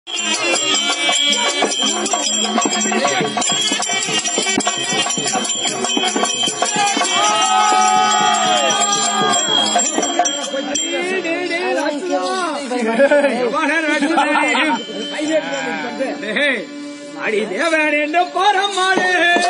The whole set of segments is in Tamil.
அடி தேவன் என்று பரமாடு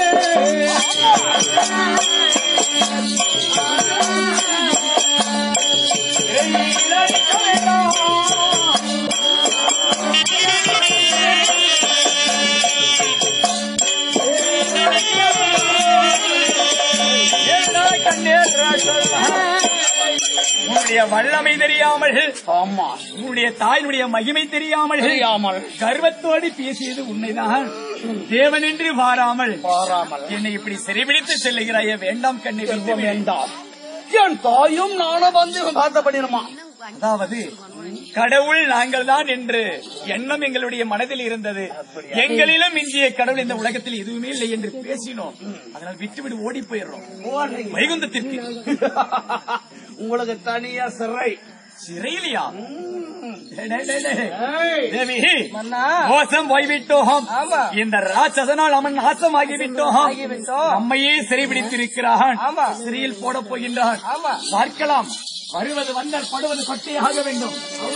உன்னுடைய வல்லமை தெரியாமல் ஆமா உன்னுடைய தாயினுடைய மகிமை தெரியாமல் தெரியாமல் கர்வத்தோடு பேசியது உண்மைதான் தேவன் என்று வாராமல் பாராமல் என்னை இப்படி சிறைபிடித்து செல்லுகிறாயே வேண்டாம் கண்ணை செல்வம் வேண்டாம் என் தாயும் நானும் வந்து பார்த்தபடினுமா அதாவது கடவுள் நாங்கள் தான் என்று எண்ணம் எங்களுடைய மனதில் இருந்தது எங்களிலும் மிஞ்சிய கடவுள் இந்த உலகத்தில் எதுவுமே இல்லை என்று பேசினோம் அதனால் விட்டுவிடு ஓடி போயிடுறோம் வைகுந்தத்திற்கு உங்களுக்கு தனியா சிறை சிறையிலையா டேய், டேய், டேய், டேய். ஏய், தேவி மன்னா. மோசம் போய்விட்டோம் ஆமா. இந்த ராட்சசனால் அவன் நாசமாகிவிட்டோம் ஆகிவிட்டோம். நம்மையே சிறைபிடித்திருக்கிறான் ஆமா. சிறையில் போட போகின்றான் ஆமா. பார்க்கலாம் வருவது வந்தால் படுவது கொட்டையாக வேண்டும்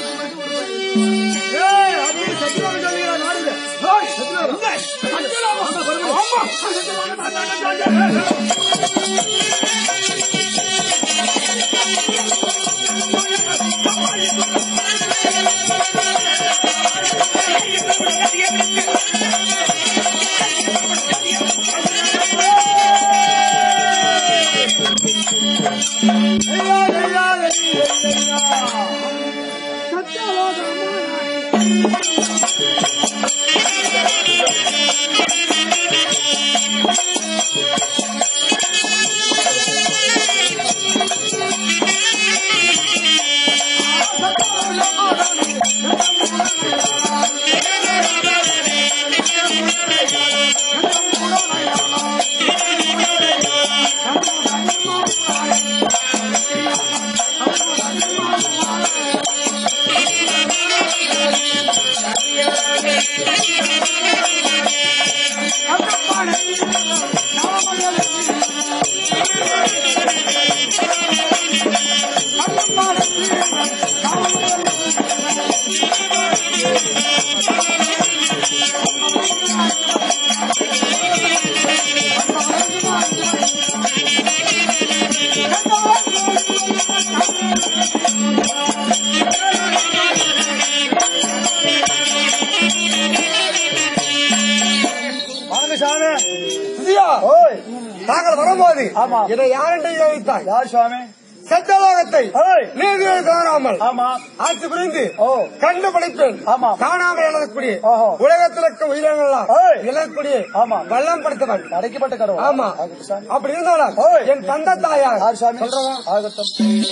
நாங்கள் வரும்போது ஆமா. இதை யாரென்று யோகித்தாய் யார் சுவாமி சத்தியலோகத்தை ஏய். நீதியை காணாமல் ஆமா ஆட்சி புரிந்து ஓ. கண்டுபிடிப்பேன் ஆமா. காணாமல் எழுதக்கூடிய ஓஹோ. உலகத்தில் இருக்க உயிரினங்கள்லாம் ஏய். எழுதக்கூடிய ஆமா. வல்லம் படுத்தவன் அடைக்கப்பட்ட கடவுள் ஆமா ஆகட்டும் சாமி. அப்படி இருந்தாலும் ஏய். என் தந்த தாயார் யார் சுவாமி சொல்றதா ஆகட்டும்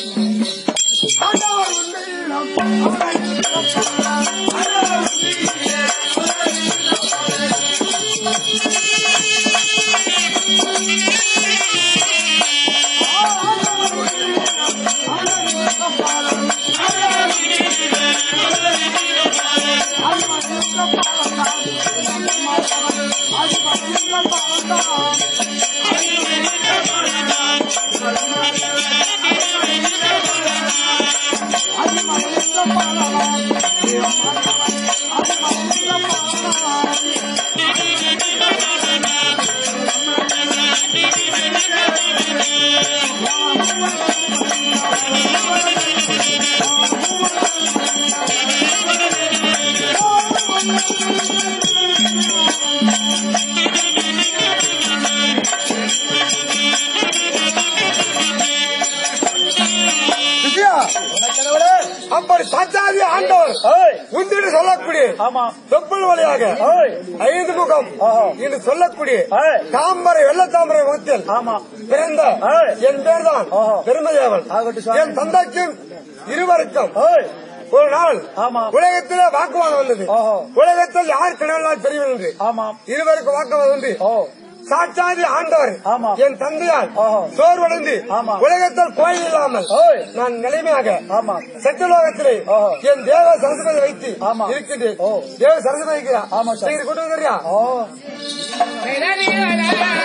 விஜயா, அப்படி பஞ்சாதி ஆண்டவர் ஏய். உந்திட்டு சொல்லக்கூடிய ஆமா தொப்புள் வழியாக ஏய். ஐந்து முகம் ஆஹா. என்று சொல்லக்கூடிய ஏய். தாமரை வெள்ள தாமரை முகத்தில் ஆமா பிறந்த ஏய். என் பேர் தான் ஆஹா. பெருமையவன் ஆகட்டும் சுவாமி. என் தந்தைக்கும் இருவருக்கும் ஏய். ஒரு நாள் ஆமா. உலகத்திலே வாக்குவாதம் வந்தது ஓஹோ. உலகத்தில் யார் கடவுளால் பெரியவன் என்று ஆமா இருவருக்கு வாக்குவாதம் உண்டு ஓ சாட்சாதி ஆண்டவர் ஆமா. என் தந்தையால் ஆஹா. சோர்வடைந்து ஆமா. உலகத்தில் கோயில் இல்லாமல் ஓய். நான் நிலைமையாக ஆமா சத்தியலோகத்திலே ஆஹா. என் தேவ சரஸ்வதி வைத்து ஆமா. இருக்கின்றேன் ஓ. தேவ சரஸ்வதி வைக்கிறா ஆமா சார். நீங்க கொண்டு வந்துறியா ஓ Mira, mira, mira,